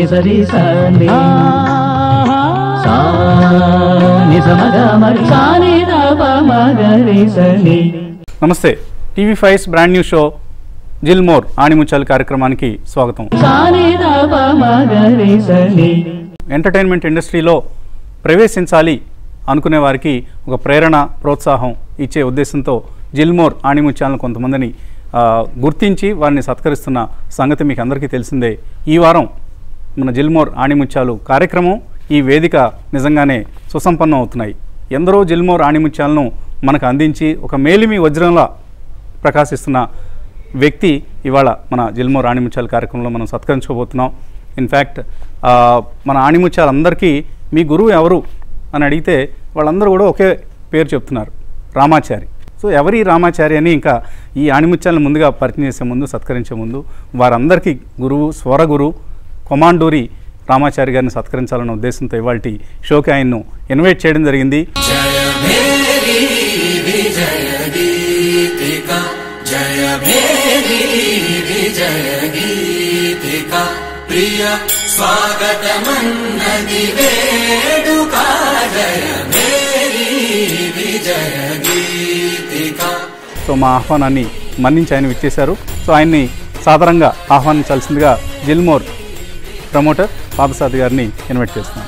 సరి సని సా ని స మగ మరి సా ని ద ప మగరి సని నమస్తే TV five's brand new show జిల్మోర్ ఆణిముత్యాలు కార్యక్రమానికి స్వాగతం సా ని ద ప మగరి సని ఎంటర్టైన్మెంట్ ఇండస్ట్రీలో ప్రవేశించాలి అనుకునే వారికి ఒక ప్రేరణ ప్రోత్సాహం ఇచ్చే ఉద్దేశంతో జిల్మోర్ ఆణిముత్యాలను కొంతమందిని ఆ, గుర్తించి వారిని సత్కరిస్తున్న సంగతి మీకు అందరికీ తెలిసిందే ఈ వారం మన జిల్మోర్ ఆణిముత్యాలు కార్యక్రమం ఈ వేదిక నిజంగానే సుసంపన్నం అవుతున్నాయి ఎందరో జిల్మోర్ ఆణిముత్యాలను మనకు అందించి ఒక మేలిమి వజ్రంలా ప్రకాశిస్తున్న వ్యక్తి ఇవాళ మన జిల్మోర్ ఆణిముత్యాల కార్యక్రమంలో మనం సత్కరించుకోబోతున్నాం ఇన్ఫ్యాక్ట్ మన ఆణిముత్యాలందరికీ మీ గురువు ఎవరు అని అడిగితే వాళ్ళందరూ కూడా ఒకే పేరు చెప్తున్నారు రామాచారి సో ఎవరి రామాచారి అని ఇంకా ఈ ఆణిముత్యాలను ముందుగా పరిచయం చేసే ముందు సత్కరించే ముందు వారందరికీ గురువు స్వరగురు కొమాండూరి రామాచారి గారిని సత్కరించాలన్న ఉద్దేశంతో ఇవాళ షోకి ఆయన్ను ఇన్వైట్ చేయడం జరిగింది जय मेरी विजय गीतिका जय मेरी विजय गीतिका प्रिय स्वागतमन्नदि वेडुका जय मेरी विजय गीतिका సో మా ఆహ్వానాన్ని మన్నించి ఆయన ఇచ్చేశారు సో ఆయన్ని సాధారణంగా ఆహ్వానించాల్సిందిగా జిల్మోర్ ప్రమోటర్ పాదసాది గారిని ఇన్వైట్ చేస్తున్నాను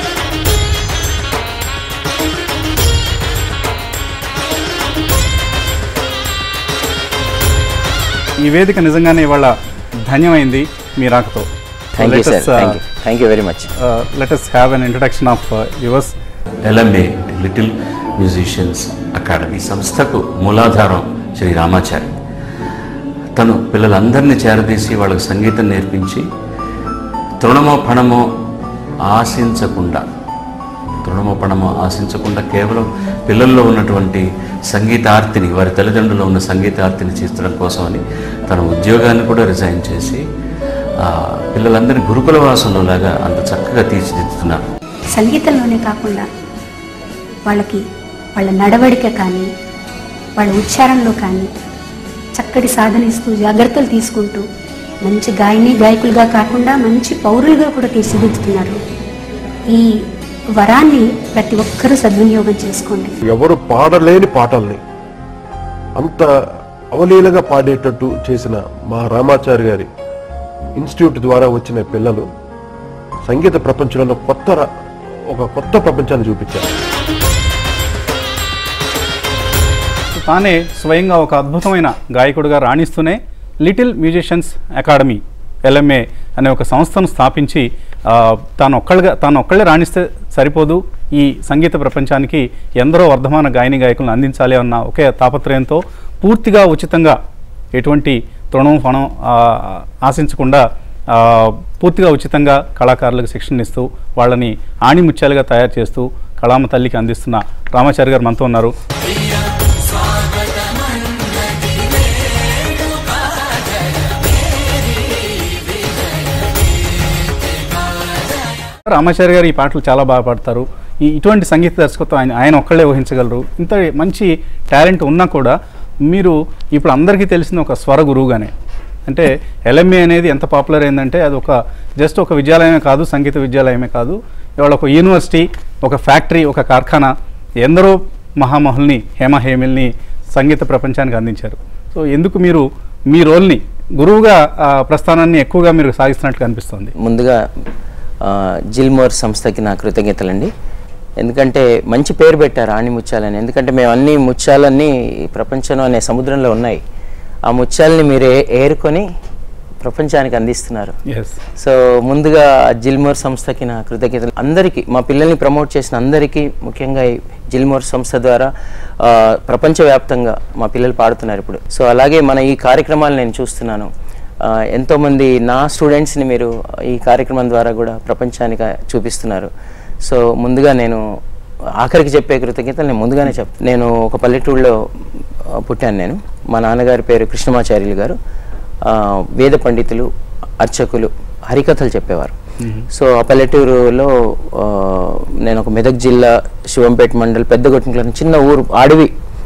ఈ వేదిక నిజంగానే ఇవాళ ధన్యమైంది మీ రాకతో thank you sir thank you thank you very much let us have an introduction of yours LMA little musicians academy సంస్థకు మూలాధారం శ్రీ రామాచారి తను పిల్లలందరినీ చేరదీసి వాళ్ళకి సంగీతం నేర్పించి తృణమో పణమో ఆశించకుండా తృణమో పణమో ఆశించకుండా కేవలం పిల్లల్లో ఉన్నటువంటి సంగీతార్తిని వారి తల్లిదండ్రుల్లో ఉన్న సంగీతార్తిని తీర్చడం కోసమని తన ఉద్యోగాన్ని కూడా రిజైన్ చేసి ఆ, పిల్లలందరినీ గురుకుల వాసంలో లాగా అంత చక్కగా తీర్చిదిద్దుతున్నారు సంగీతంలోనే కాకుండా వాళ్ళకి వాళ్ళ నడవడిక కానీ వాళ్ళ ఉచ్చారణలో కానీ చక్కటి సాధన ఇస్తూ జాగ్రత్తలు తీసుకుంటూ మంచి గాయని గాయకులుగా కాకుండా మంచి పౌరులుగా కూడా తీర్చిదిద్దుతున్నారు ఈ వరాన్ని ప్రతి ఒక్కరూ సద్వినియోగం చేసుకోండి ఎవరు పాడలేని పాటల్ని అంత అవలీలగా పాడేటట్టు చేసిన మా రామాచారి గారి ఇన్స్టిట్యూట్ ద్వారా వచ్చిన పిల్లలు సంగీత ప్రపంచంలో కొత్త ర- ఒక కొత్త ప్రపంచాన్ని చూపించారు తానే స్వయంగా ఒక అద్భుతమైన గాయకుడిగా రాణిస్తూనే లిటిల్ మ్యూజిషియన్స్ అకాడమీ ఎల్ఎంఏ అనే ఒక సంస్థను స్థాపించి ఆ, తాను ఒక్కళ్ళగా తాను ఒక్కళ్ళే రాణిస్తే సరిపోదు ఈ సంగీత ప్రపంచానికి ఎందరో వర్ధమాన గాయని గాయకులను అందించాలి అన్న ఒకే తాపత్రయంతో పూర్తిగా ఉచితంగా ఎటువంటి తృణం ఫణం ఆ, ఆశించకుండా ఆ, పూర్తిగా ఉచితంగా కళాకారులకు శిక్షణ ఇస్తూ వాళ్ళని ఆణిముత్యాలుగా తయారు చేస్తూ కళామ తల్లికి అందిస్తున్న రామాచారి గారు మనతో ఉన్నారు రామాచారి గారు ఈ పాటలు చాలా బాగా పాడతారు ఈ ఇటువంటి సంగీత దర్శకత్వం ఆయన ఆయన ఒక్కళ్ళే ఊహించగలరు ఇంత మంచి టాలెంట్ ఉన్నా కూడా మీరు ఇప్పుడు అందరికీ తెలిసిన ఒక స్వర గురువుగానే అంటే ఎల్ఎంఏ అనేది ఎంత పాపులర్ అయిందంటే అది ఒక జస్ట్ ఒక విద్యాలయమే కాదు సంగీత విద్యాలయమే కాదు ఇవాళ ఒక యూనివర్సిటీ ఒక ఫ్యాక్టరీ ఒక కార్ఖానా ఎందరో మహామహుల్ని హేమ హేమిల్ని సంగీత ప్రపంచానికి అందించారు సో ఎందుకు మీరు మీ రోల్ని గురువుగా ఆ ప్రస్థానాన్ని ఎక్కువగా మీరు సాగిస్తున్నట్లు కనిపిస్తుంది ముందుగా ఆ, జిల్మోర్ సంస్థకి నా కృతజ్ఞతలండి ఎందుకంటే మంచి పేరు పెట్టారు ఆణి ముత్యాలని ఎందుకంటే మేము అన్ని ముత్యాలన్నీ ఈ ప్రపంచంలో అనే సముద్రంలో ఉన్నాయి ఆ ముత్యాలని మీరు ఏ- ఏరుకొని ప్రపంచానికి అందిస్తున్నారు ఎస్ సో ముందుగా జిల్మోర్ సంస్థకి నా కృతజ్ఞతలు అందరికీ మా పిల్లల్ని ప్రమోట్ చేసిన అందరికీ ముఖ్యంగా ఈ జిల్మోర్ సంస్థ ద్వారా ఆ, ప్రపంచవ్యాప్తంగా మా పిల్లలు పాడుతున్నారు ఇప్పుడు సో అలాగే మన ఈ కార్యక్రమాలు నేను చూస్తున్నాను ఆ, ఎంతోమంది నా స్టూడెంట్స్ని మీరు ఈ కార్యక్రమం ద్వారా కూడా ప్రపంచానికి చూపిస్తున్నారు సో ముందుగా నేను ఆఖరికి చెప్పే కృతజ్ఞతలు నేను ముందుగానే చెప్ నేను ఒక పల్లెటూరులో ఆ, పుట్టాను నేను మా నాన్నగారి పేరు కృష్ణమాచార్యులు గారు ఆ, వేద పండితులు అర్చకులు హరికథలు చెప్పేవారు సో ఆ పల్లెటూరులో ఆ, నేను ఒక మెదక్ జిల్లా శివంపేట మండల్ పెద్దగొట్టిన చిన్న ఊరు అడవి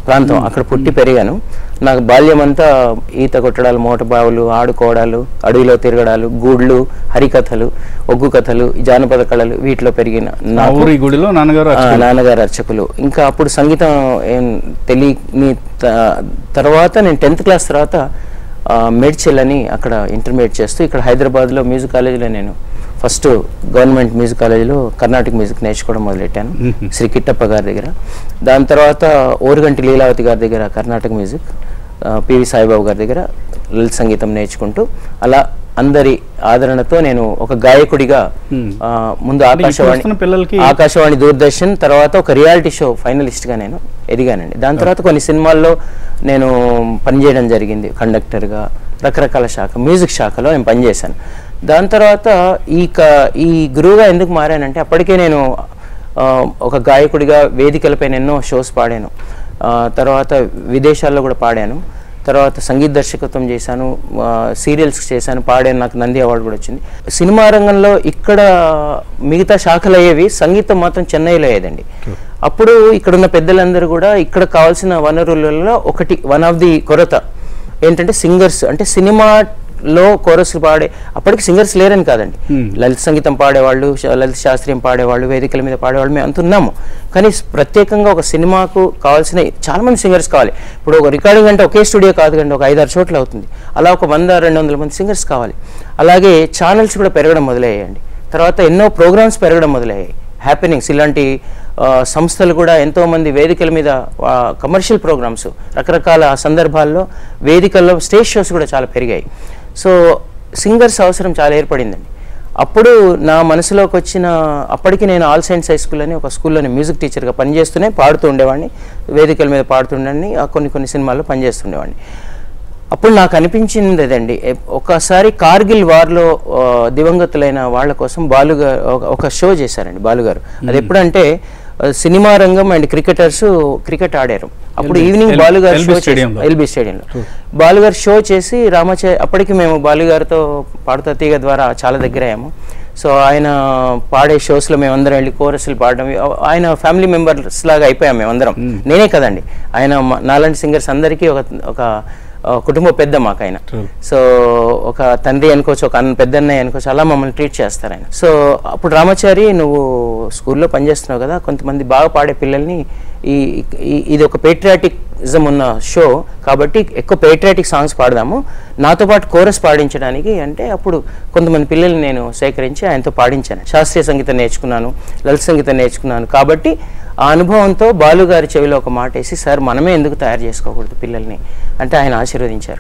ప్రాంతం అక్కడ పుట్టి పెరిగాను నాకు బాల్యం అంతా ఈత కొట్టడాలు మోటబావులు ఆడుకోవడాలు అడవిలో తిరగడాలు గూడ్లు హరికథలు ఒగ్గు కథలు జానపద కళలు వీటిలో పెరిగిన ఆ నాకు ఊరి గుడిలో నాన్నగారు ఆ, అర్చకులు. నాన్నగారు అర్చకులు ఇంకా అప్పుడు సంగీతం ఏం తెలియని త- తర్వాత నేను టెన్త్ క్లాస్ తర్వాత ఆ, మేడ్చల్ అని అక్కడ ఇంటర్మీడియట్ చేస్తూ ఇక్కడ హైదరాబాద్లో మ్యూజిక్ కాలేజీలో నేను ఫస్ట్ గవర్నమెంట్ మ్యూజిక్ కాలేజీలో కర్ణాటక మ్యూజిక్ నేర్చుకోవడం మొదలెట్టాను మ్మ్. శ్రీ కిట్టప్ప గారి దగ్గర దాని తర్వాత ఓరుగంటి లీలావతి గారి దగ్గర కర్ణాటక మ్యూజిక్ ఆ, పివి సాయిబాబు గారి దగ్గర లలిత సంగీతం నేర్చుకుంటూ అలా అందరి ఆదరణతో నేను ఒక గాయకుడిగా మ్మ్. ఆ, ముందు అంటే ఇప్పుడు ఆకాశవాణి వస్తున్న పిల్లలకి ఆకాశవాణి దూరదర్శన్ తర్వాత ఒక రియాలిటీ షో ఫైనలిస్ట్గా నేను ఎదిగానండి దాని తర్వాత కొన్ని సినిమాల్లో నేను పనిచేయడం జరిగింది కండక్టర్గా రకరకాల శాఖ మ్యూజిక్ శాఖలో నేను పనిచేశాను దాని తర్వాత ఈ క ఈ గురువుగా ఎందుకు మారానంటే అప్పటికే నేను ఆ, ఒక గాయకుడిగా వేదికలపైన ఎన్నో షోస్ పాడాను ఆ, తర్వాత విదేశాల్లో కూడా పాడాను తర్వాత సంగీత దర్శకత్వం చేశాను సీరియల్స్ చేశాను పాడాను నాకు నంది అవార్డు కూడా వచ్చింది సినిమా రంగంలో ఇక్కడ మిగతా శాఖలు అయ్యేవి సంగీతం మాత్రం చెన్నైలో అయ్యేదండి అప్పుడు ఇక్కడున్న పెద్దలందరూ కూడా ఇక్కడ కావాల్సిన వనరులలో ఒకటి వన్ ఆఫ్ ది కొరత ఏంటంటే సింగర్స్ అంటే సినిమాలో కోరస్లు పాడే అప్పటికి సింగర్స్ లేరని కాదండి Hmm. లలిత సంగీతం పాడేవాళ్ళు శ- లలిత శాస్త్రీయం పాడేవాళ్ళు వేదికల మీద పాడేవాళ్ళు మేము అంత ఉన్నాము కానీ స్- ప్రత్యేకంగా ఒక సినిమాకు కావాల్సిన చాలా మంది సింగర్స్ కావాలి ఇప్పుడు ఒక రికార్డింగ్ అంటే ఒకే స్టూడియో కాదు కండి ఒక ఐదారు చోట్ల అవుతుంది అలా ఒక వంద రెండు వందల మంది సింగర్స్ కావాలి అలాగే ఛానల్స్ కూడా పెరగడం మొదలయ్యాయండి తర్వాత ఎన్నో ప్రోగ్రామ్స్ పెరగడం మొదలయ్యాయి హ్యాపెనింగ్స్ ఇలాంటి ఆ, సంస్థలు కూడా ఎంతో మంది వేదికల మీద కమర్షియల్ ప్రోగ్రామ్స్ రకరకాల సందర్భాల్లో వేదికల్లో స్టేజ్ షోస్ కూడా చాలా పెరిగాయి సో సింగర్స్ అవసరం చాలా ఏర్పడిందండి అప్పుడు నా మనసులోకి వచ్చిన అప్పటికి నేను ఆల్ సైన్స్ హై స్కూల్ అని ఒక స్కూల్లోని మ్యూజిక్ టీచర్గా పనిచేస్తూనే పాడుతూ ఉండేవాడిని వేదికల మీద పాడుతుండని కొన్ని కొన్ని సినిమాల్లో పనిచేస్తుండేవాడిని అప్పుడు నాకు అనిపించింది అదండి ఎ- ఒకసారి కార్గిల్ వార్లో ఆ, దివంగతులైన వాళ్ళ కోసం బాలుగారు ఒక- ఒక షో చేశారండి బాలుగారు అది ఎప్పుడంటే ఆ, సినిమా రంగం అండ్ క్రికెటర్స్ క్రికెట్ ఆడారు అప్పుడు ఎల్బీ- ఈవినింగ్ ఎల్- బాలుగారు ఎల్బీ షో స్టేడియంలో. ఎల్బీ స్టేడియంలో బాలుగారు షో చేసి రామాచారి అప్పటికి మేము బాలుగారితో పాడుతా తీగ ద్వారా చాలా దగ్గర అయ్యాము సో ఆయన పాడే షోస్లో మేమందరం వెళ్ళి కోరస్లు పాడడం ఆయన ఫ్యామిలీ మెంబర్స్ లాగా అయిపోయాం మేమందరం నేనే కదండి ఆయన మ- నాలాంటి సింగర్స్ అందరికీ ఒక ఒక ఆ, కుటుంబ పెద్ద మాకు ఆయన True. సో ఒక తండ్రి అనుకోవచ్చు ఒక అన్న పెద్ద అన్నయ్య అనుకోవచ్చు అలా మమ్మల్ని ట్రీట్ చేస్తారు ఆయన సో అప్పుడు రామాచారి నువ్వు స్కూల్లో పనిచేస్తున్నావు కదా కొంతమంది బాగా పాడే పిల్లల్ని ఈ ఈ- ఇది ఒక పేట్రియాటిక్జం ఉన్న షో కాబట్టి ఎక్కువ పేట్రియాటిక్ సాంగ్స్ పాడదాము నాతో పాటు కోరస్ పాడించడానికి అంటే అప్పుడు కొంతమంది పిల్లల్ని నేను సేకరించి ఆయనతో పాడించాను శాస్త్రీయ సంగీతం నేర్చుకున్నాను లలిత సంగీతం నేర్చుకున్నాను కాబట్టి ఆ అనుభవంతో బాలుగారి చెవిలో ఒక మాట వేసి సార్ మనమే ఎందుకు తయారు చేసుకోకూడదు పిల్లల్ని అంటే ఆయన ఆశీర్వదించారు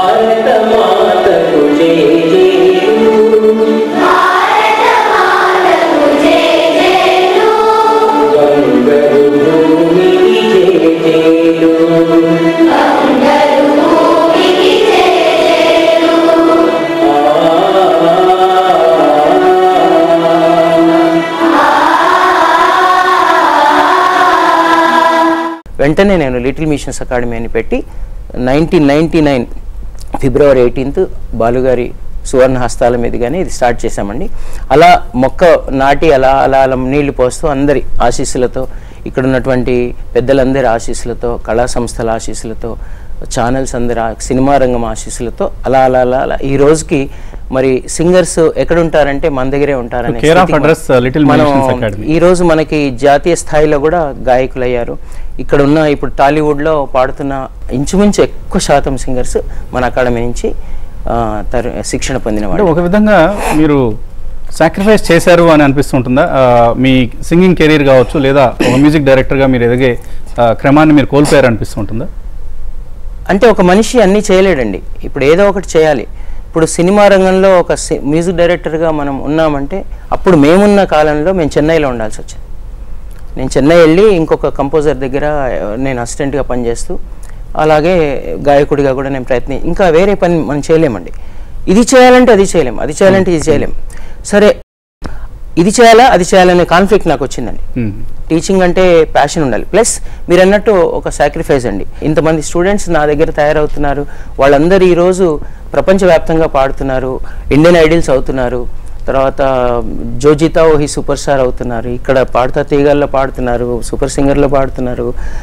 వెంటనే నేను లిటిల్ మిషన్స్ అకాడమీ అని పెట్టి nineteen ninety nine February eighteenth బాలుగారి సువర్ణ హస్తాల మీదుగానే ఇది స్టార్ట్ చేశామండి అలా మొక్క నాటి అలా అలా అలా నీళ్లు పోస్తూ అందరి ఆశీస్సులతో ఇక్కడ ఉన్నటువంటి పెద్దలందరి ఆశీస్సులతో కళా సంస్థల ఆశీస్సులతో ఛానల్స్ అందరి ఆ- సినిమా రంగం ఆశీస్సులతో అలా అలా అలా అలా ఈ రోజుకి మరి సింగర్స్ ఎక్కడ ఉంటారంటే మన దగ్గరే ఉంటారనే Care of స్థితికి address, uh, Little మనం Musicians Academy. ఈ రోజు మనకి జాతీయ స్థాయిలో కూడా గాయకులు అయ్యారు ఇక్కడ ఉన్న ఇప్పుడు టాలీవుడ్లో పాడుతున్న ఇంచుమించు ఎక్కువ శాతం సింగర్స్ మన అకాడమీ నుంచి ఆ, తరు శిక్షణ పొందిన అంటే వాళ్ళు ఒక విధంగా మీరు సాక్రిఫైస్ చేశారు అని అనిపిస్తుంటుందా ఆ, మీ సింగింగ్ కెరీర్ కావచ్చు లేదా ఒక మ్యూజిక్ డైరెక్టర్గా మీరు ఎదిగే ఆ, క్రమాన్ని మీరు కోల్పోయారు అనిపిస్తుంటుందా అంటే ఒక మనిషి అన్నీ చేయలేడండి ఇప్పుడు ఏదో ఒకటి చేయాలి ఇప్పుడు సినిమా రంగంలో ఒక సి- మ్యూజిక్ డైరెక్టర్గా మనం ఉన్నామంటే అప్పుడు మేమున్న కాలంలో మేము చెన్నైలో ఉండాల్సి వచ్చింది నేను చెన్నై వెళ్ళి ఇంకొక కంపోజర్ దగ్గర ఆ, నేను అసిస్టెంట్గా పనిచేస్తూ అలాగే గాయకుడిగా కూడా నేను ప్రయత్ని ఇంకా వేరే పని మనం చేయలేమండి ఇది చేయాలంటే అది చేయలేం అది చేయాలంటే ఇది చేయలేం సరే ఇది చేయాలా అది చేయాలనే కాన్ఫ్లిక్ట్ నాకు వచ్చిందండి Hmm. టీచింగ్ అంటే ప్యాషన్ ఉండాలి ప్లస్ మీరు అన్నట్టు ఒక సాక్రిఫైస్ అండి ఇంతమంది స్టూడెంట్స్ నా దగ్గర తయారవుతున్నారు వాళ్ళందరూ ఈరోజు ప్రపంచవ్యాప్తంగా పాడుతున్నారు ఇండియన్ ఐడిల్స్ అవుతున్నారు తర్వాత జోజితా ఓహి సూపర్ స్టార్ అవుతున్నారు ఇక్కడ పాడుతా తీగల్లో పాడుతున్నారు సూపర్ సింగర్లో పాడుతున్నారు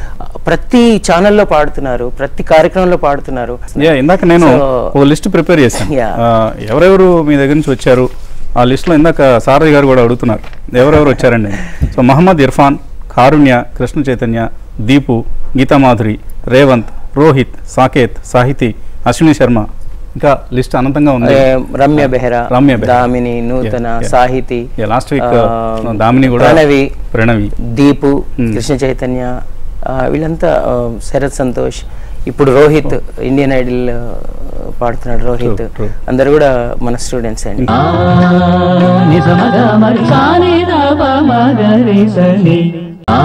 ప్రతి ఛానల్లో పాడుతున్నారు ప్రతి కార్యక్రమంలో పాడుతున్నారు యా ఇందాక నేను So, ఒక లిస్ట్ ప్రిపేర్ చేశాను Yeah. ఆ, ఎవరెవరు మీ దగ్గర నుంచి వచ్చారు ఆ లిస్ట్లో ఇందాక సారథి గారు కూడా అడుగుతున్నారు ఎవరెవరు వచ్చారండి సో మహమ్మద్ ఇర్ఫాన్ కారుణ్య కృష్ణ చైతన్య దీపు గీతామాధురి రేవంత్ రోహిత్ సాకేత్ సాహితి అశ్విని శర్మ ఇంకా లిస్ట్ అనంతంగా ఉంది ఏ, రమ్య బెహ్రా రమ్య బెహ్రా. దామిని నూతన Yeah, yeah. Sahiti Yeah, last week, ఆ, uh, దామిని కూడా ప్రణవి ప్రణవి దీపు Hmm. కృష్ణ చైతన్య ఆ, వీళ్ళంతా ఆ, శరత్ సంతోష్ ఇప్పుడు రోహిత్ ఇండియన్ ఐడల్ ఆ, పాడుతున్నాడు రోహిత్ True, true. అందరు కూడా మన స్టూడెంట్స్ అండి ఆ నిజమగా మరి సాని దప మగరి సని ఆ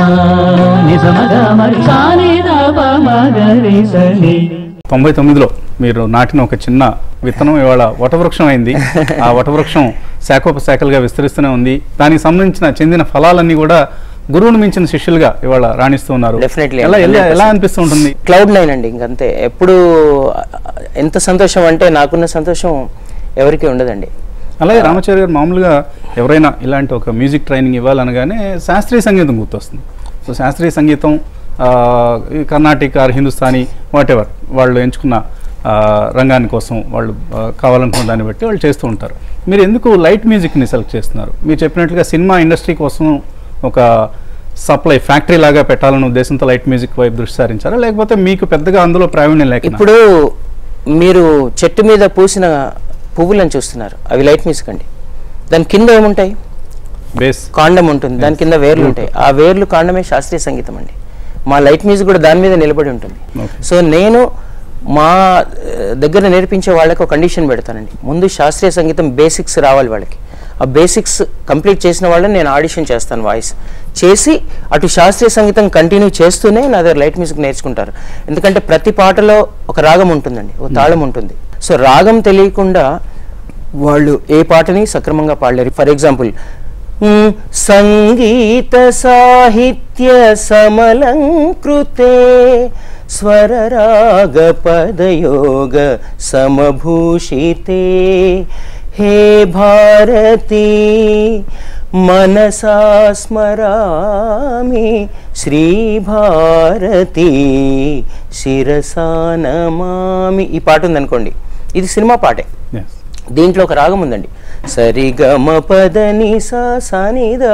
నిజమగా మరి సాని దప మగరి సని తొంభై తొమ్మిదిలో మీరు నాటిన ఒక చిన్న విత్తనం ఇవాళ వటవృక్షం అయింది ఆ వటవృక్షం శాఖోపశాఖలుగా విస్తరిస్తూనే ఉంది దానికి సంబంధించిన చెందిన ఫలాలన్నీ కూడా గురువును మించిన శిష్యులుగా ఇవాళ రాణిస్తూ ఉన్నారు Definitely, ఎలా ఎలా 100%. ఎలా అనిపిస్తూ ఉంటుంది క్లౌడ్ నైన్ అండి ఇంకంతే ఎప్పుడు ఎంత సంతోషం అంటే నాకున్న సంతోషం ఎవరికి ఉండదండి అలాగే రామాచార్య గారు మామూలుగా ఎవరైనా ఇలాంటి ఒక మ్యూజిక్ ట్రైనింగ్ ఇవ్వాలనగానే శాస్త్రీయ సంగీతం గుర్తొస్తుంది సో శాస్త్రీయ సంగీతం ఆ, ఈ Carnatic or Hindustani whatever వాళ్ళు ఎంచుకున్న ఆ, రంగాని కోసం వాళ్ళు ఆ, కావాలనుకున్న దాన్ని బట్టి వాళ్ళు చేస్తూ ఉంటారు మీరు ఎందుకు లైట్ మ్యూజిక్ని సెలెక్ట్ చేస్తున్నారు మీరు చెప్పినట్లుగా సినిమా ఇండస్ట్రీ కోసం ఒక సప్లై ఫ్యాక్టరీ లాగా పెట్టాలన్న ఉద్దేశంతో లైట్ మ్యూజిక్ వైపు దృష్టి సారించారా లేకపోతే మీకు పెద్దగా అందులో ప్రావీణ్యం లేక ఇప్పుడు మీరు చెట్టు మీద పూసిన పువ్వులను చూస్తున్నారు అవి లైట్ మ్యూజిక్ అండి దాని కింద ఏముంటాయి బేస్ కాండం ఉంటుంది దాని కింద వేర్లు ఉంటాయి ఆ వేర్లు కాండమే శాస్త్రీయ సంగీతం అండి మా లైట్ మ్యూజిక్ కూడా దాని మీద నిలబడి ఉంటుంది Okay. సో నేను మా ఆ, దగ్గర నేర్పించే వాళ్ళకి ఒక కండిషన్ పెడతానండి ముందు శాస్త్రీయ సంగీతం బేసిక్స్ రావాలి వాళ్ళకి ఆ బేసిక్స్ కంప్లీట్ చేసిన వాళ్ళని నేను ఆడిషన్ చేస్తాను వాయిస్ చేసి అటు శాస్త్రీయ సంగీతం కంటిన్యూ చేస్తూనే నా దగ్గర లైట్ మ్యూజిక్ నేర్చుకుంటారు ఎందుకంటే ప్రతి పాటలో ఒక రాగం ఉంటుందండి ఒక తాళం ఉంటుంది సో రాగం తెలియకుండా వాళ్ళు ఏ పాటని సక్రమంగా పాడలేరు ఫర్ ఎగ్జాంపుల్ మ్, సంగీత సాహిత్య సమలంకృతే స్వరరాగ పదయోగ సమభూషితే హే భారతి మనసా స్మరామి శ్రీభారతి శిరసా నమామి ఈ పాట ఉందనుకోండి ఇది సినిమా పాటే ఎస్ దీంట్లో ఒక రాగం ఉందండి సరిగమ పదని సా సాని ద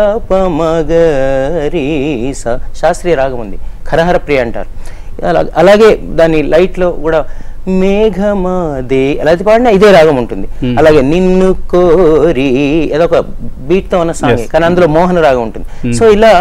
పమగరి సా శాస్త్రీయ రాగం ఉంది ఖరహర ప్రియ అంటారు అలా అలాగే దాని లైట్లో కూడా మేఘమాదే అలా అది పాడినా ఇదే రాగం ఉంటుంది అలాగే నిన్ను కోరి ఏదొక బీట్తో ఉన్న సాంగ్ Yes. కానీ అందులో మోహన రాగం ఉంటుంది సో ఇలా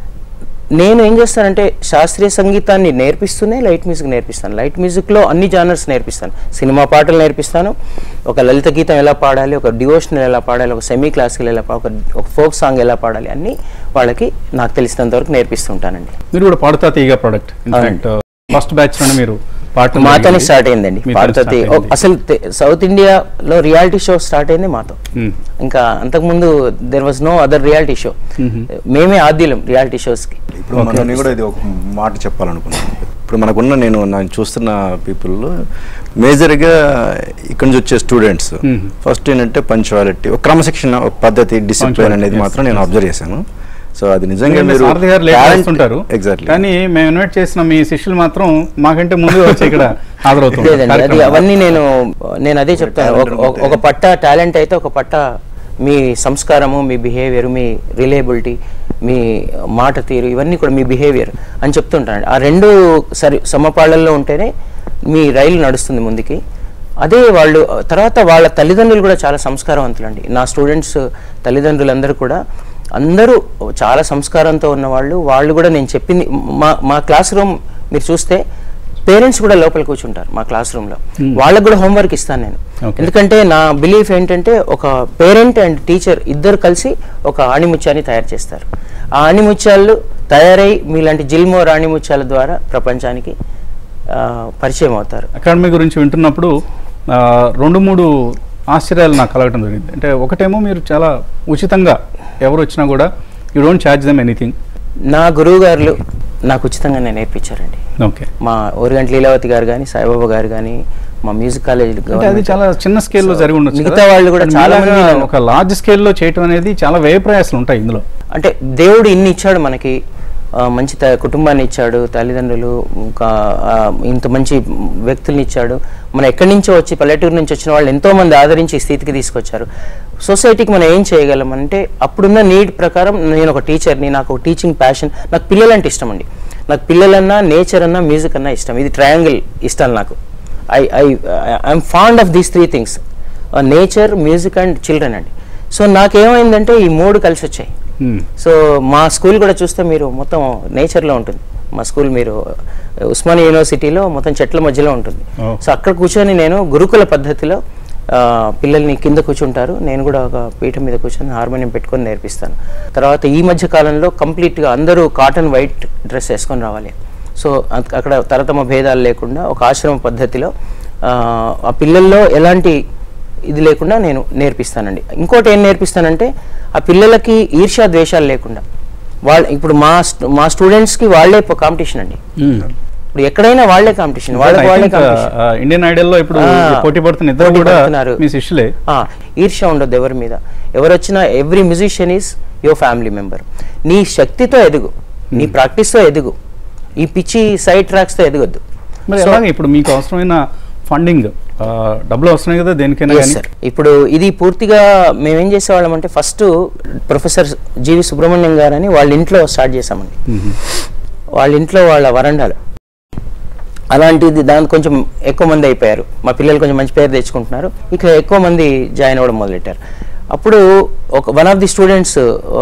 నేను ఏం చేస్తానంటే శాస్త్రీయ సంగీతాన్ని నేర్పిస్తూనే లైట్ మ్యూజిక్ నేర్పిస్తాను లైట్ మ్యూజిక్లో అన్ని జానర్స్ నేర్పిస్తాను సినిమా పాటలు నేర్పిస్తాను ఒక లలిత గీతం ఎలా పాడాలి ఒక డివోషనల్ ఎలా పాడాలి ఒక సెమీ క్లాసికల్ ఎలా పా- ఒక ఒక ఫోక్ సాంగ్ ఎలా పాడాలి అన్ని వాళ్ళకి నాకు తెలిసినంత వరకు నేర్పిస్తుంటానండి మీరు కూడా పాడుతా తీగ ప్రోడక్ట్ ఇన్ఫాక్ట్ ఫస్ట్ బ్యాచ్ లోనే మీరు పాడటం మాతోనే జరిగింది. స్టార్ట్ అయిందండి మీతోనే పాడుతా start తీ- అయింది. అసలు తె- సౌత్ ఇండియాలో రియాలిటీ షో స్టార్ట్ అయింది మాతో Hmm. ఇంకా అంతకుముందు there was no other reality show మేమే ఆద్యులం రియాలిటీ షోస్కి ఇప్పుడు మన నేను కూడా ఇది ఒక మాట చెప్పాలనుకున్నాను ఇప్పుడు మనకున్న నేను నేను చూస్తున్న పీపుల్లో మేజర్గా ఇక్కడి నుంచి వచ్చే స్టూడెంట్స్ Mhm. ఫస్ట్ ఏంటంటే పంచువాలిటీ ఒక క్రమశిక్షణ ఒక పద్ధతి డిసిప్లిన్ Punctuality, అనేది yes, మాత్రం నేను yes. అబ్జర్వ్ చేశాను సో అది నిజంగా ఎందుకంటే మీరు సారథి గారు లేట్ చేస్తుంటారు ఎగ్జాక్ట్లీ కానీ మేము ఇన్వైట్ చేసిన మీ శిష్యులు మాత్రం మాకంటే ముందు వచ్చి ఇక్కడ హాజరవుతున్నారు లేదండి అది కార్యక్రమానికి. అవన్నీ నేను నేను అదే చెప్తాను ఒక- ఒక- ఒక పట్ట టాలెంట్ అయితే ఒక పట్ట మీ సంస్కారము మీ బిహేవియర్ మీ రిలేబిలిటీ మీ మాట తీరు ఇవన్నీ కూడా మీ బిహేవియర్ అని చెప్తుంటాను ఆ రెండు సరి సమపాళ్ళల్లో ఉంటేనే మీ రైలు నడుస్తుంది ముందుకి అదే వాళ్ళు తర్వాత వాళ్ళ తల్లిదండ్రులు కూడా చాలా సంస్కారవంతులండి నా స్టూడెంట్స్ తల్లిదండ్రులందరూ కూడా అందరూ చాలా సంస్కారంతో ఉన్నవాళ్ళు వాళ్ళు కూడా నేను చెప్పింది మా మా క్లాస్ రూమ్ మీరు చూస్తే పేరెంట్స్ కూడా లోపల కూర్చుంటారు మా క్లాస్ రూమ్లో వాళ్ళకి కూడా హోంవర్క్ ఇస్తాను నేను Okay. ఎందుకంటే నా బిలీఫ్ ఏంటంటే ఒక పేరెంట్ అండ్ టీచర్ ఇద్దరు కలిసి ఒక ఆణిముత్యాన్ని తయారు చేస్తారు ఆ ఆణిముత్యాలు తయారై మీలాంటి జిల్మో ఆణిముత్యాల ద్వారా ప్రపంచానికి ఆ, పరిచయం అవుతారు అకాడమీ గురించి వింటున్నప్పుడు ఆ, రెండు మూడు ఆశ్చర్యాలు నాకు కలగటం జరిగింది అంటే ఒకటేమో మీరు చాలా ఉచితంగా ఎవరు వచ్చినా కూడా you don't charge them anything నా గురువు గారు నాకు ఉచితంగానే నేర్పించారండి ఓకే మా ఓరిగంటి లీలావతి గారు కానీ సాయిబాబా గారు కానీ మా మ్యూజిక్ కాలేజ్ అంటే అది చాలా చిన్న స్కేల్లో So, జరిగి ఉండొచ్చు మిగతా కదా? వాళ్ళు కూడా కానీ చాలా మీలాగా మంది నన్ను- ఒక లార్జ్ స్కేల్లో చేయటం అనేది చాలా వ్యయ ప్రయాసాలు ఉంటాయి ఇందులో అంటే దేవుడు ఇన్ని ఇచ్చాడు మనకి ఆ, ఆ, మంచి త- కుటుంబాన్ని ఇచ్చాడు తల్లిదండ్రులు ఇంకా ఆ, ఇంత మంచి వ్యక్తుల్ని ఇచ్చాడు మన ఎక్కడి నుంచో వచ్చి పల్లెటూరు నుంచి వచ్చిన వాళ్ళు ఎంతో మంది ఆదరించి ఈ స్థితికి తీసుకొచ్చారు సొసైటీకి మనం ఏం చేయగలం అంటే అప్పుడున్న నీడ్ ప్రకారం నేను ఒక టీచర్ని నాకు ఒక టీచింగ్ ప్యాషన్ నాకు పిల్లలంటే ఇష్టం అండి నాకు పిల్లలన్నా నేచర్ అన్నా మ్యూజిక్ అన్నా ఇష్టం ఇది ట్రయాంగిల్ ఇష్టాలు నాకు I I I'm fond of these three things nature music and children అండి సో నాకేమైందంటే ఈ మూడు కలిసి వచ్చాయి Hmm. సో మా స్కూల్ కూడా చూస్తే మీరు మొత్తం నేచర్లో ఉంటుంది మా స్కూల్ మీరు ఉస్మానియా యూనివర్సిటీలో మొత్తం చెట్ల మధ్యలో ఉంటుంది Oh. సో అక్కడ కూర్చొని నేను గురుకుల పద్ధతిలో ఆ, పిల్లల్ని కింద కూర్చుంటారు నేను కూడా ఒక పీఠం మీద కూర్చొని హార్మోనియం పెట్టుకొని నేర్పిస్తాను తర్వాత ఈ మధ్య కాలంలో కంప్లీట్గా అందరూ కాటన్ వైట్ డ్రెస్ వేసుకొని రావాలి సో అక్- అక్కడ తరతమ భేదాలు లేకుండా ఒక ఆశ్రమ పద్ధతిలో ఆ, ఆ పిల్లల్లో ఎలాంటి ఇది లేకుండా నేను నేర్పిస్తానండి ఇంకోటి ఏం నేర్పిస్తానంటే ఆ పిల్లలకి ఈర్ష్యా ద్వేషాలు లేకుండా వాళ్ళ ఇప్పుడు మా స్ట్- మా స్టూడెంట్స్కి వాళ్ళే కాంపిటీషన్ అండి ఇప్పుడు ఎక్కడైనా వాళ్ళే కాంపిటీషన్ వాళ్ళకి వాళ్ళే కాంపిటీషన్ ఇండియన్ ఐడల్ లో ఇప్పుడు ఆ, పోటీ పడుతున్న ఇద్దరు పోటీ కూడా పడుతున్నారు. మీ శిష్యులే ఆ, ఈర్ష్య ఉండొద్దు ఎవరి మీద ఎవరు వచ్చినా every musician is your family member నీ శక్తితో ఎదుగు నీ ప్రాక్టీస్తో ఎదుగు ఈ పిచ్చి సైడ్ ట్రాక్స్తో ఎదగొద్దు మరి So- అలాగే ఇప్పుడు మీకు అవసరమైన ఫండింగ్ డబ్బులు అవసరమే కదా దేనికైనా Yes, కానీ sir. ఇప్పుడు ఇది పూర్తిగా మేము ఏం చేసేవాళ్ళం అంటే ఫస్ట్ ప్రొఫెసర్ జీవి సుబ్రహ్మణ్యం గారని వాళ్ళ ఇంట్లో స్టార్ట్ చేసామండి వాళ్ళ ఇంట్లో వాళ్ళ వరండాలు అలాంటిది దానికి కొంచెం ఎక్కువ మంది అయిపోయారు మా పిల్లలు కొంచెం మంచి పేరు తెచ్చుకుంటున్నారు ఇక ఎక్కువ మంది జాయిన్ అవ్వడం మొదలెట్టారు అప్పుడు ఒక వన్ ఆఫ్ ది స్టూడెంట్స్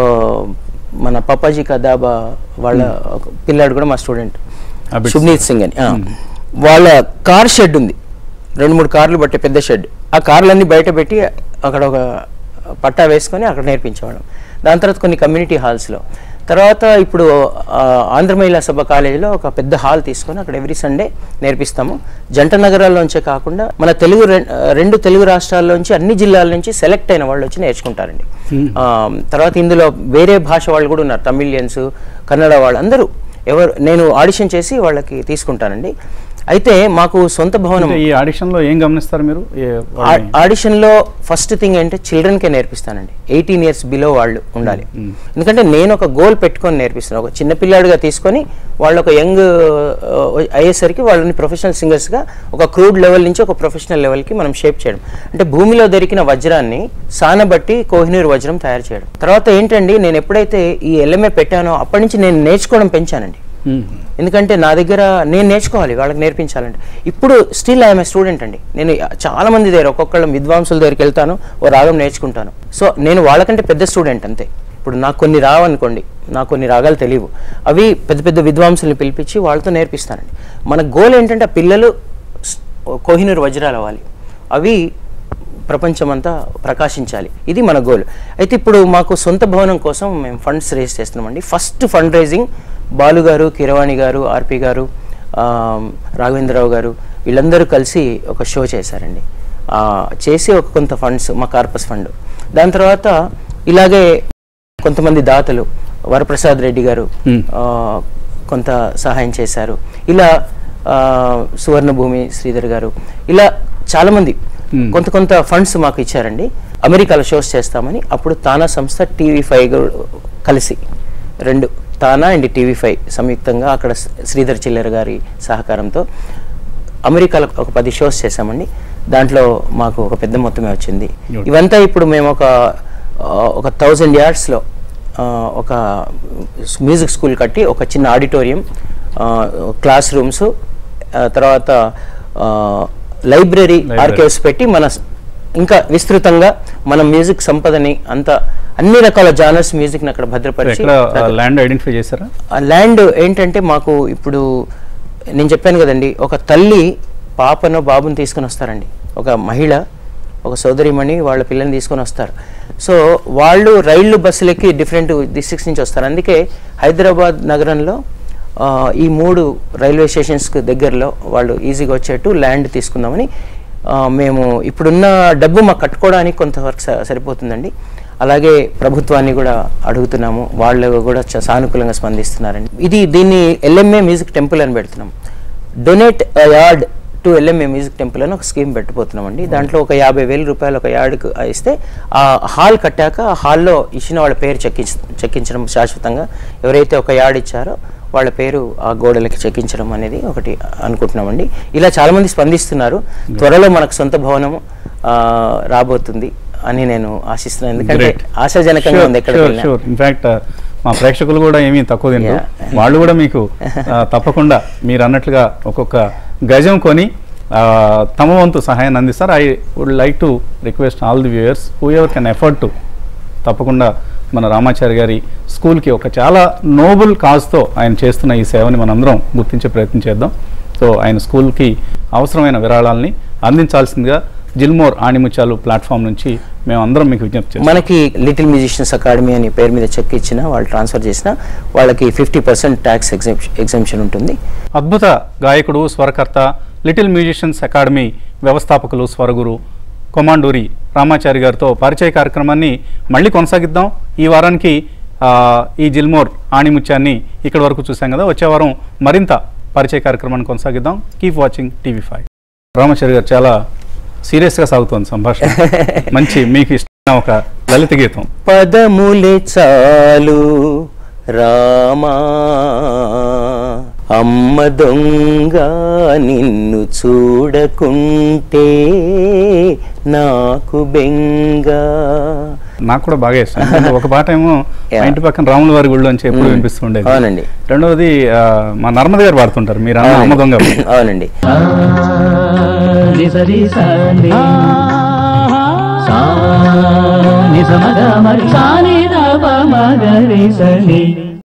మన పప్పాజీ కదాబా వాళ్ళ ఒక పిల్లాడు కూడా మా స్టూడెంట్ అబిడ్ శుభ్నీత్ సింగ్ అని ఆ. వాళ్ళ కార్ షెడ్ ఉంది రెండు మూడు కార్లు బట్టే పెద్ద షెడ్ ఆ కార్లన్నీ బయట పెట్టి అక్కడ ఒక పట్టా వేసుకొని అక్కడ నేర్పించేవాళ్ళం దాని తర్వాత కొన్ని కమ్యూనిటీ హాల్స్లో తర్వాత ఇప్పుడు ఆ, ఆంధ్ర మహిళా సభ కాలేజీలో ఒక పెద్ద హాల్ తీసుకొని అక్కడ ఎవ్రీ సండే నేర్పిస్తాము జంట నగరాల్లోంచే కాకుండా మన తెలుగు రెం- రెండు తెలుగు రాష్ట్రాల్లోంచి అన్ని జిల్లాల నుంచి సెలెక్ట్ అయిన వాళ్ళు వచ్చి నేర్చుకుంటారండి ఆ, తర్వాత ఇందులో వేరే భాష వాళ్ళు కూడా ఉన్నారు తమిళియన్స్ కన్నడ వాళ్ళు అందరూ ఎవరు నేను ఆడిషన్ చేసి వాళ్ళకి తీసుకుంటానండి అయితే మాకు సొంత భవనం అంటే ఈ ఆడిషన్ లో ఏం గమనిస్తారు మీరు ఏ ఆ- వాళ్ళని- ఆడిషన్లో ఫస్ట్ థింగ్ ఏంటంటే చిల్డ్రన్కే నేర్పిస్తానండి ఎయిటీన్ ఇయర్స్ బిలో వాళ్ళు ఉండాలి ఎందుకంటే నేను ఒక గోల్ పెట్టుకొని నేర్పిస్తాను ఒక చిన్న పిల్లాడిగా తీసుకొని వాళ్ళు ఒక యంగ్ అయ్యేసరికి వాళ్ళని ప్రొఫెషనల్ సింగర్స్గా ఒక క్రూడ్ లెవెల్ నుంచి ఒక ప్రొఫెషనల్ లెవెల్కి మనం షేప్ చేయడం అంటే భూమిలో దొరికిన వజ్రాన్ని సానబట్టి కోహినూరు వజ్రం తయారు చేయడం తర్వాత ఏంటండి నేను ఎప్పుడైతే ఈ ఎల్ఎంఏ పెట్టానో అప్పటి నుంచి నేను నేర్చుకోవడం పెంచానండి మ్మ్. ఎందుకంటే నా దగ్గర నేను నేర్చుకోవాలి వాళ్ళకి నేర్పించాలంటే ఇప్పుడు స్టిల్ ఐఎమ్ ఏ స్టూడెంట్ అండి నేను చాలా మంది దగ్గర ఒక్కొక్కళ్ళ విద్వాంసుల దగ్గరికి వెళ్తాను ఓ రాగం నేర్చుకుంటాను సో నేను వాళ్ళకంటే పెద్ద స్టూడెంట్ అంతే ఇప్పుడు నాకు కొన్ని రావనుకోండి నాకు కొన్ని రాగాలు తెలియవు అవి పెద్ద పెద్ద విద్వాంసుల్ని పిలిపించి వాళ్ళతో నేర్పిస్తానండి మన గోల్ ఏంటంటే ఆ పిల్లలు స్- కోహినూరు వజ్రాలు అవ్వాలి అవి ప్రపంచమంతా ప్రకాశించాలి ఇది మన గోల్ అయితే ఇప్పుడు మాకు సొంత భవనం కోసం మేము ఫండ్స్ రేస్ చేస్తున్నామండి ఫస్ట్ ఫండ్ రైజింగ్ బాలు గారు కిరవాణి గారు ఆర్పి గారు ఆ, రాఘవేంద్రరావు గారు వీళ్ళందరూ కలిసి ఒక షో చేశారండి ఆ, చేసి ఒక కొంత ఫండ్స్ మా కార్పస్ ఫండ్ దాని తర్వాత ఇలాగే కొంతమంది దాతలు వరప్రసాద్ రెడ్డి గారు Hmm. ఆ, కొంత సహాయం చేశారు ఇలా ఆ, సువర్ణభూమి శ్రీధర్ గారు ఇలా చాలామంది Hmm. కొంత కొంత ఫండ్స్ మాకు ఇచ్చారండి అమెరికాలో షోస్ చేస్తామని అప్పుడు తానా సంస్థ టీవీ ఫైవ్ కలిసి రెండు తానా అండ్ టీవీ ఫైవ్ సంయుక్తంగా అక్కడ శ్రీధర్ చిల్లర గారి సహకారంతో అమెరికాలో ఒక పది షోస్ చేశామండి దాంట్లో మాకు ఒక పెద్ద మొత్తమే వచ్చింది Good. ఇవంతా ఇప్పుడు మేము ఒక ఆ, ఒక థౌజండ్ యార్డ్స్లో ఒక మ్యూజిక్ స్కూల్ కట్టి ఒక చిన్న ఆడిటోరియం క్లాస్ రూమ్స్ తర్వాత లైబ్రరీ Library. ఆర్కైవ్స్ పెట్టి మన స్- ఇంకా విస్తృతంగా మన మ్యూజిక్ సంపదని అంత అన్ని రకాల జానర్స్ మ్యూజిక్ని అక్కడ భద్రపరిచి ఎక్కడ ల్యాండ్ ఐడెంటిఫై చేశారా ఆ ల్యాండ్ ఏంటంటే మాకు ఇప్పుడు నేను చెప్పాను కదండి ఒక తల్లి పాపను బాబుని తీసుకొని వస్తారండి ఒక మహిళ ఒక సోదరిమణి వాళ్ళ పిల్లల్ని తీసుకొని వస్తారు సో వాళ్ళు రైళ్ళు బస్సులకి డిఫరెంట్ డిస్ట్రిక్ట్స్ నుంచి వస్తారు అందుకే హైదరాబాద్ నగరంలో ఆ, ఈ మూడు రైల్వే స్టేషన్స్కి దగ్గరలో వాళ్ళు ఈజీగా వచ్చేట్టు ల్యాండ్ తీసుకుందామని ఆ, మేము ఇప్పుడున్న డబ్బు మాకు కట్టుకోవడానికి కొంతవరకు స- సరిపోతుందండి అలాగే ప్రభుత్వాన్ని కూడా అడుగుతున్నాము వాళ్ళు కూడా చ- సానుకూలంగా స్పందిస్తున్నారండి ఇది దీన్ని ఎల్ఎంఏ మ్యూజిక్ టెంపుల్ అని పెడుతున్నాం donate yard to LMA music temple అని ఒక స్కీమ్ పెట్టబోతున్నామండి దాంట్లో ఒక యాభై వేల రూపాయలు ఒక యార్డుకు ఇస్తే ఆ హాల్ కట్టాక ఆ హాల్లో ఇచ్చిన వాళ్ళ పేరు చెక్కించ చెక్కించడం శాశ్వతంగా ఎవరైతే ఒక యార్డ్ ఇచ్చారో వాళ్ళ పేరు ఆ గోడలకి చెక్కించడం అనేది ఒకటి అనుకుంటున్నామండి ఇలా చాలామంది స్పందిస్తున్నారు త్వరలో మనకు సొంత భవనము ఆ, రాబోతుంది అని నేను ఆశిస్తున్నాను ఎందుకంటే Great. ఆశాజనకంగా ఉంది ఎక్కడ ఇన్ఫాక్ట్ మా ప్రేక్షకులు కూడా ఏమీ తక్కువ తినరు Yeah. వాళ్ళు కూడా మీకు ఆ, తప్పకుండా మీరు అన్నట్లుగా ఒక్కొక్క గజం కొని ఆ, తమ వంతు సహాయాన్ని అందిస్తారు I would like to request all the viewers whoever can effort to తప్పకుండా మన రామాచారి గారి స్కూల్కి ఒక చాలా నోబుల్ కాజ్తో ఆయన చేస్తున్న ఈ సేవని మనందరం గుర్తించే ప్రయత్నం చేద్దాం సో ఆయన స్కూల్కి అవసరమైన విరాళాలని అందించాల్సిందిగా జిల్మోర్ ఆణిముత్యాలు ప్లాట్ఫామ్ నుంచి మేము అందరం మీకు విజ్ఞప్తి చేస్తాం మనకి లిటిల్ మ్యూజిషియన్స్ అకాడమీ అని పేరు మీద చెక్ ఇచ్చిన వాళ్ళు ట్రాన్స్ఫర్ చేసిన వాళ్ళకి ఫిఫ్టీ పర్సెంట్ ట్యాక్స్ ఎగ్జామ్షన్ ఉంటుంది అద్భుత గాయకుడు స్వరకర్త లిటిల్ మ్యూజిషియన్స్ అకాడమీ వ్యవస్థాపకులు స్వరగురు కొమాండూరి రామాచారి గారితో పరిచయ కార్యక్రమాన్ని మళ్ళీ కొనసాగిద్దాం ఈ వారానికి ఆ, ఈ జిల్మోర్ ఆణిముత్యాన్ని ఇక్కడ వరకు చూసాం కదా వచ్చే వారం మరింత పరిచయ కార్యక్రమాన్ని కొనసాగిద్దాం keep watching TV five Ramachari గారు చాలా సీరియస్గా సాగుతోంది సంభాషణ మంచి మీకు ఇష్టమైన ఒక లలిత గీతం పదములే చాలు రామా అమ్మ దొంగ నిన్ను చూడకుంటే నాకు బెంగ నాకు కూడా బాగా ఇష్టం ఎందుకంటే ఒక పాట ఏమో మా Yeah. ఇంటి పక్కన రాముల వారి గుళ్ళు అని ఎప్పుడు Mm. వినిపిస్తుండేది అవునండి. రెండవది ఆ, మా నర్మద గారు పాడుతుంటారు మీరు అన్న అమ్మ దొంగ అవునండి నిసరి సని సా నిసమగ మరి సాని దప మగరి సని